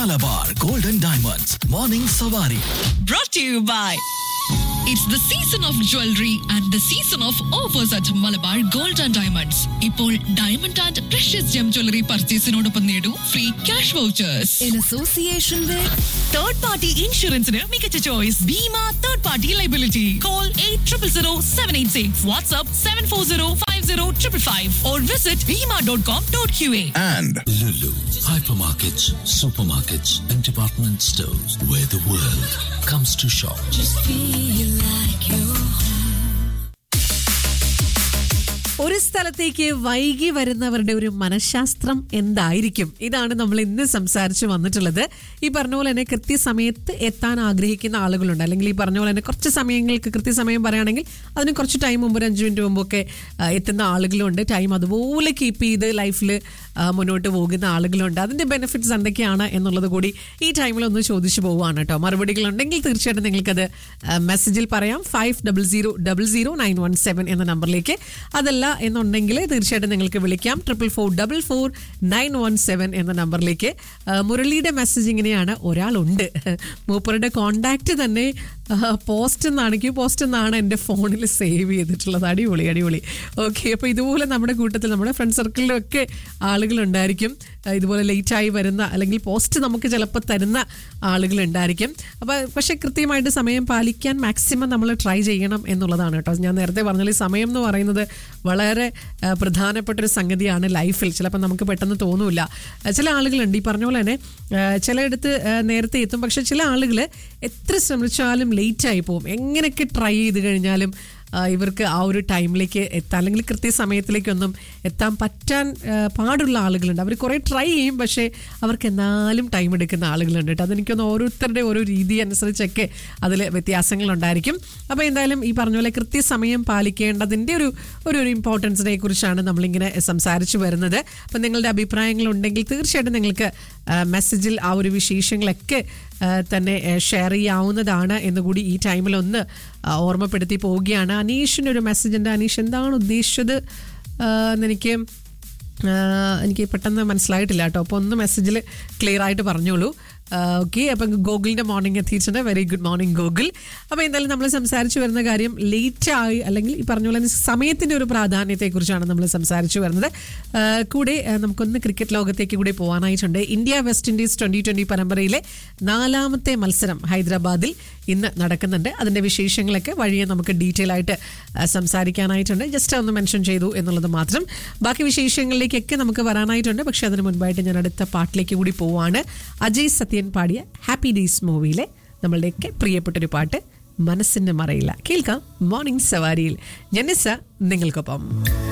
Malabar Golden Diamonds morning സവാരി brought to you by It's the season of jewelry and the season of offers at Malabar Gold and Diamonds. ഇപ്പോൾ diamond and precious gem jewellery പർച്ചേസിനോടൊപ്പം നേടൂ free cash vouchers in association with third party ഇൻഷുറൻസിന് മികച്ച choice Bhima third party liability call eight triple zero seven eight six WhatsApp seven four zero five zero triple five or visit Bhima dot com dot Q A and Lulu, hypermarkets, supermarkets, and department stores where the world comes to shop. ഒരു സ്ഥലത്തേക്ക് വൈകി വരുന്നവരുടെ ഒരു മനഃശാസ്ത്രം എന്തായിരിക്കും ഇതാണ് നമ്മൾ ഇന്ന് സംസാരിച്ച് വന്നിട്ടുള്ളത് ഈ പറഞ്ഞ പോലെ തന്നെ കൃത്യസമയത്ത് എത്താൻ ആഗ്രഹിക്കുന്ന ആളുകളുണ്ട് അല്ലെങ്കിൽ ഈ പറഞ്ഞ പോലെ തന്നെ കുറച്ച് സമയങ്ങൾക്ക് കൃത്യസമയം പറയുകയാണെങ്കിൽ അതിന് കുറച്ച് ടൈം മുമ്പ് ഒരു അഞ്ച് മിനിറ്റ് മുമ്പൊക്കെ ആ, എത്തുന്ന ആളുകളുണ്ട് ടൈം അതുപോലെ കീപ്പ് ചെയ്ത് ലൈഫിൽ മുന്നോട്ട് പോകുന്ന ആളുകളുണ്ട് അതിന്റെ ബെനിഫിറ്റ്സ് എന്തൊക്കെയാണ് എന്നുള്ളത് കൂടി ഈ ടൈമിൽ ഒന്ന് ചോദിച്ചു പോവുകയാണ് കേട്ടോ മറുപടികൾ ഉണ്ടെങ്കിൽ തീർച്ചയായിട്ടും നിങ്ങൾക്കത് മെസ്സേജിൽ പറയാം five double zero double zero nine one seven എന്ന നമ്പറിലേക്ക് അതല്ല എന്നുണ്ടെങ്കിൽ തീർച്ചയായിട്ടും നിങ്ങൾക്ക് വിളിക്കാം triple four double four nine one seven എന്ന നമ്പറിലേക്ക് ആ, മുരളിയുടെ മെസ്സേജ് ഇങ്ങനെയാണ് ഒരാളുണ്ട് മൂപ്പറുടെ കോണ്ടാക്ട് തന്നെ പോസ്റ്റ് എന്നാണ് ക്യൂ പോസ്റ്റ് എന്നാണ് എൻ്റെ ഫോണിൽ സേവ് ചെയ്തിട്ടുള്ളത് അടിപൊളി അടിപൊളി ഓക്കെ അപ്പോൾ ഇതുപോലെ നമ്മുടെ കൂട്ടത്തിൽ നമ്മുടെ ഫ്രണ്ട് സർക്കിളിലൊക്കെ ആളുകളുണ്ടായിരിക്കും ആ, ഇതുപോലെ ലേറ്റായി വരുന്ന അല്ലെങ്കിൽ പോസ്റ്റ് നമുക്ക് ചിലപ്പോൾ തരുന്ന ആളുകളുണ്ടായിരിക്കും അപ്പോൾ പക്ഷേ കൃത്യമായിട്ട് സമയം പാലിക്കാൻ മാക്സിമം നമ്മൾ ട്രൈ ചെയ്യണം എന്നുള്ളതാണ് കേട്ടോ ഞാൻ നേരത്തെ പറഞ്ഞാൽ ഈ സമയം എന്ന് പറയുന്നത് വളരെ ആ, പ്രധാനപ്പെട്ട ഒരു സംഗതിയാണ് ലൈഫിൽ ചിലപ്പോൾ നമുക്ക് പെട്ടെന്ന് തോന്നൂല ആ, ചില ആളുകളുണ്ട് ഈ പറഞ്ഞ പോലെ തന്നെ ആ, ചിലയിടത്ത് ആ, നേരത്തെ എത്തും പക്ഷെ ചില ആളുകൾ എത്ര ശ്രമിച്ചാലും ലേറ്റായി പോകും എങ്ങനെയൊക്കെ ട്രൈ ചെയ്ത് കഴിഞ്ഞാലും ആ, ഇവർക്ക് ആ ഒരു ടൈമിലേക്ക് എത്താൻ അല്ലെങ്കിൽ കൃത്യസമയത്തിലേക്കൊന്നും എത്താൻ പറ്റാൻ ആ, പാടുള്ള ആളുകളുണ്ട് അവർ കുറേ ട്രൈ ചെയ്യും പക്ഷേ അവർക്ക് എന്നാലും ടൈം എടുക്കുന്ന ആളുകളുണ്ട് കേട്ടോ അതെനിക്കൊന്ന് ഓരോരുത്തരുടെ ഓരോ രീതി അനുസരിച്ചൊക്കെ അതിൽ വ്യത്യാസങ്ങളുണ്ടായിരിക്കും അപ്പോൾ എന്തായാലും ഈ പറഞ്ഞ പോലെ കൃത്യസമയം പാലിക്കേണ്ടതിൻ്റെ ഒരു ഒരു ഒരു ഇമ്പോർട്ടൻസിനെ കുറിച്ചാണ് നമ്മളിങ്ങനെ സംസാരിച്ചു വരുന്നത് അപ്പം നിങ്ങളുടെ അഭിപ്രായങ്ങൾ ഉണ്ടെങ്കിൽ തീർച്ചയായിട്ടും നിങ്ങൾക്ക് ആ, മെസ്സേജിൽ ആ ഒരു വിശേഷങ്ങളൊക്കെ ആ, തന്നെ ഷെയർ ചെയ്യാവുന്നതാണ് എന്നുകൂടി ഈ ടൈമിൽ ഒന്ന് ആ, ഓർമ്മപ്പെടുത്തി പോവുകയാണ് അനീഷിൻ്റെ ഒരു മെസ്സേജ് ഉണ്ട് അനീഷ് എന്താണ് ഉദ്ദേശിച്ചത് ആ, എന്നെനിക്ക് ആ, എനിക്ക് പെട്ടെന്ന് മനസ്സിലായിട്ടില്ല കേട്ടോ അപ്പോൾ ഒന്ന് മെസ്സേജിൽ ക്ലിയർ ആയിട്ട് പറഞ്ഞോളൂ ഓക്കെ അപ്പം ഗൂഗിളിൻ്റെ മോർണിംഗ് എത്തിയിട്ടുണ്ട് വെരി ഗുഡ് മോർണിംഗ് ഗൂഗിൾ അപ്പോൾ എന്തായാലും നമ്മൾ സംസാരിച്ചു വരുന്ന കാര്യം ലേറ്റ് ആയി അല്ലെങ്കിൽ ഈ പറഞ്ഞ പോലെ തന്നെ സമയത്തിൻ്റെ ഒരു പ്രാധാന്യത്തെക്കുറിച്ചാണ് നമ്മൾ സംസാരിച്ചു വരുന്നത് ആ, കൂടെ ആ, നമുക്കൊന്ന് ക്രിക്കറ്റ് ലോകത്തേക്ക് കൂടി പോകാനായിട്ടുണ്ട് India West Indies twenty twenty പരമ്പരയിലെ നാലാമത്തെ മത്സരം ഹൈദരാബാദിൽ ഇന്ന് നടക്കുന്നുണ്ട് അതിൻ്റെ വിശേഷങ്ങളൊക്കെ വഴിയെ നമുക്ക് ഡീറ്റെയിൽ ആയിട്ട് ആ, സംസാരിക്കാനായിട്ടുണ്ട് ജസ്റ്റ് ഒന്ന് മെൻഷൻ ചെയ്തു എന്നുള്ളത് മാത്രം ബാക്കി വിശേഷങ്ങളിലേക്കൊക്കെ നമുക്ക് വരാനായിട്ടുണ്ട് പക്ഷെ അതിന് മുൻപായിട്ട് ഞാൻ അടുത്ത പാട്ടിലേക്ക് കൂടി പോവാണ് അജയ് സത്യൻ പാടിയ ഹാപ്പി ഡേയ്സ് മൂവിയിലെ നമ്മളുടെയൊക്കെ പ്രിയപ്പെട്ടൊരു പാട്ട് മനസ്സിന്റെ മറയില്ല കേൾക്കാം മോർണിംഗ് സവാരിയിൽ ജനിസ നിങ്ങൾക്കൊപ്പം